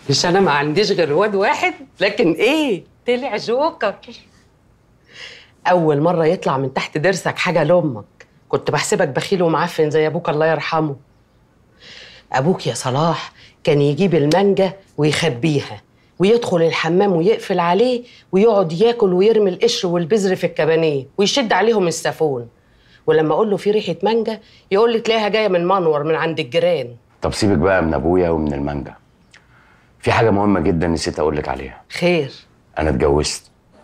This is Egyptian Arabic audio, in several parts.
مش انا ما عنديش غير واد واحد لكن ايه طلع جوكر اول مره يطلع من تحت ضرسك حاجه لامك كنت بحسبك بخيل ومعفن زي ابوك الله يرحمه ابوك يا صلاح كان يجيب المانجا ويخبيها ويدخل الحمام ويقفل عليه ويقعد ياكل ويرمي القشر والبذر في الكبانيه ويشد عليهم السافون ولما اقول له في ريحه مانجا يقول لي تلاقيها جايه من منور من عند الجيران طب سيبك بقى من ابويا ومن المانجا في حاجه مهمه جدا نسيت اقول لك عليها خير انا اتجوزت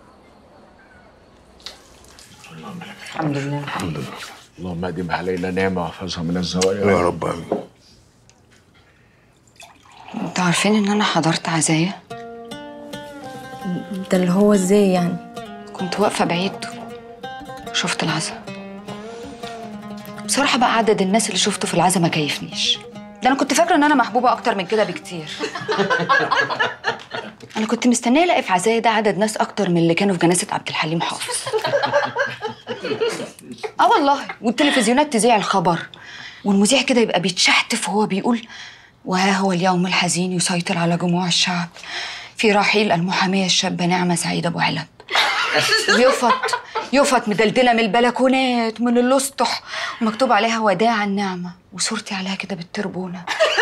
الحمد لله الحمد لله اللهم ادم علينا نعمه واحفظها من الزوايا يا رب امين انتوا عارفين ان انا حضرت عزايا ده اللي هو ازاي يعني كنت واقفه بعيد شفت العزا بصراحه بقى عدد الناس اللي شفته في العزا ما كيفنيش ده انا كنت فاكره ان انا محبوبه اكتر من كده بكتير انا كنت مستنيه الاقي في عزايا ده عدد ناس اكتر من اللي كانوا في جنازه عبد الحليم حافظ اه والله والتلفزيونات تذيع الخبر والمذيع كده يبقى بيتشحتف وهو بيقول وها هو اليوم الحزين يسيطر على جموع الشعب في رحيل المحامية الشابة نعمة سعيد أبو علب ويفط يفط مدلدلة من البلكونات من الأسطح ومكتوب عليها وداع النعمة وصورتي عليها كده بالتربونة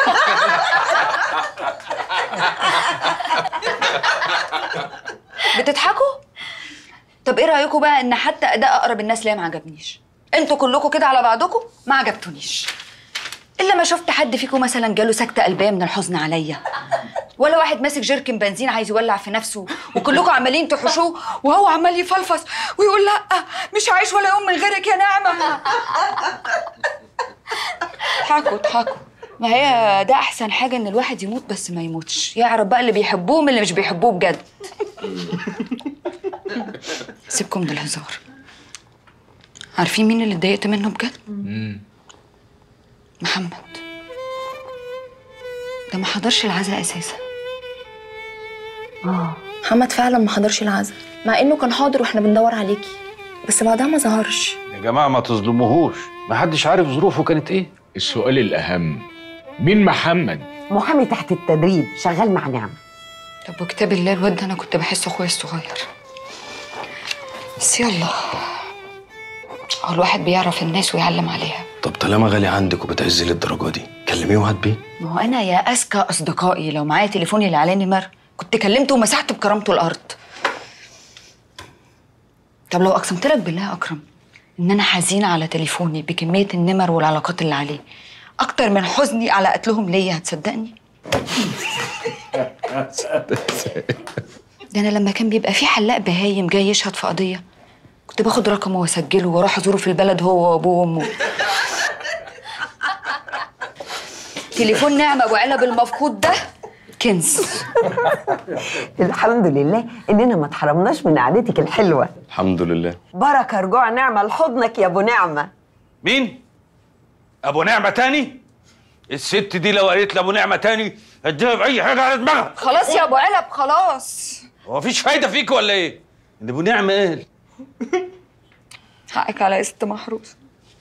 بتضحكوا؟ طب ايه رأيكم بقى ان حتى أداء أقرب الناس ليا ما عجبنيش؟ انتوا كلكم كده على بعضكم ما عجبتونيش الا ما شفت حد فيكم مثلا جاله سكته قلبيه من الحزن عليا ولا واحد ماسك جيركن بنزين عايز يولع في نفسه وكلكم عمالين تحوشوه وهو عمال يفلفص ويقول لا مش عايش ولا يوم من غيرك يا نعمه اضحكوا اضحكوا ما هي ده احسن حاجه ان الواحد يموت بس ما يموتش يعرف بقى اللي بيحبوه من اللي مش بيحبوه بجد سيبكم من الهزار عارفين مين اللي اتضايقت منه بجد محمد ده ما حضرش العزاء اساسا اه محمد فعلا ما حضرش العزا مع انه كان حاضر واحنا بندور عليكي بس بعدها ما ظهرش يا جماعة ما تظلموهوش محدش عارف ظروفه كانت ايه السؤال الاهم مين محمد محامي تحت التدريب شغال مع نعمة طب وكتاب الله الواد ده انا كنت بحسه اخويا الصغير بس يلا هو الواحد بيعرف الناس ويعلم عليها طب طالما غالي عندك وبتعزي للدرجه دي كلميه وهات بيه ما هو انا يا اذكى اصدقائي لو معايا تليفوني اللي عليه نمر كنت كلمته ومسحت بكرامته الارض طب لو اقسمت لك بالله يا اكرم ان انا حزينه على تليفوني بكميه النمر والعلاقات اللي عليه اكتر من حزني على قتلهم ليا هتصدقني ده انا لما كان بيبقى في حلاق بهايم جاي يشهد في قضيه كنت باخد رقمه واسجله واروح ازوره في البلد هو وابوه وامه تليفون نعمة ابو علب المفقود ده كنز الحمد لله اننا ما اتحرمناش من قعدتك الحلوة الحمد لله بركة رجوع نعمة لحضنك يا ابو نعمة مين؟ أبو نعمة تاني؟ الست دي لو قالت لأبو نعمة تاني اديها بأي حاجة على دماغها خلاص يا ابو علب خلاص هو مفيش فايدة فيك ولا إيه؟ إن أبو نعمة قال حقك على قسط محروس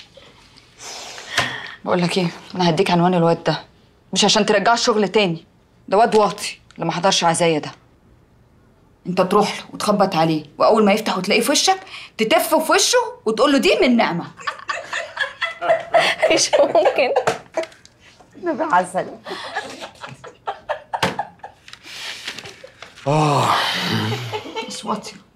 بقول لك ايه انا هديك عنوان الواد ده مش عشان ترجعه الشغل تاني ده واد واطي اللي ما حضرش عزايا ده انت تروح له وتخبط عليه واول ما يفتح وتلاقيه في وشك تتف في وشه وتقول له دي من نعمه مش ممكن نبي عسل بس واطي